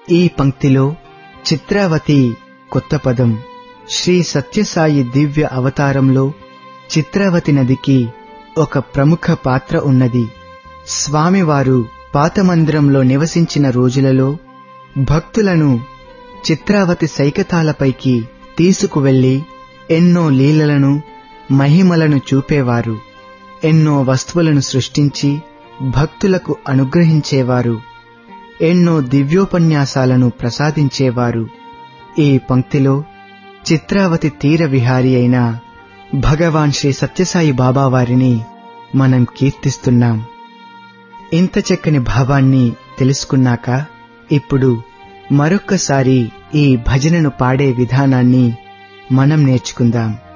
ఈ పంక్తిలో చిత్రావతి కొత్త పదం శ్రీ సత్యసాయి దివ్య అవతారంలో చిత్రావతి నదికి ఒక ప్రముఖ పాత్ర ఉన్నది స్వామివారు పాత మందిరంలో నివసించిన రోజులలో భక్తులను చిత్రావతి సైకతాలపైకి తీసుకువెళ్లి ఎన్నో లీలలను మహిమలను చూపేవారు ఎన్నో వస్తువులను సృష్టించి భక్తులకు అనుగ్రహించేవారు ఎన్నో దివ్యోపన్యాసాలను ప్రసాదించేవారు ఈ పంక్తిలో చిత్రావతి తీర విహారి అయిన భగవాన్ శ్రీ సత్యసాయి బాబా వారిని మనం కీర్తిస్తున్నాం ఇంత చక్కని భావాన్ని తెలుసుకున్నాక ఇప్పుడు మరొక్కసారి ఈ భజనను పాడే విధానాన్ని మనం నేర్చుకుందాం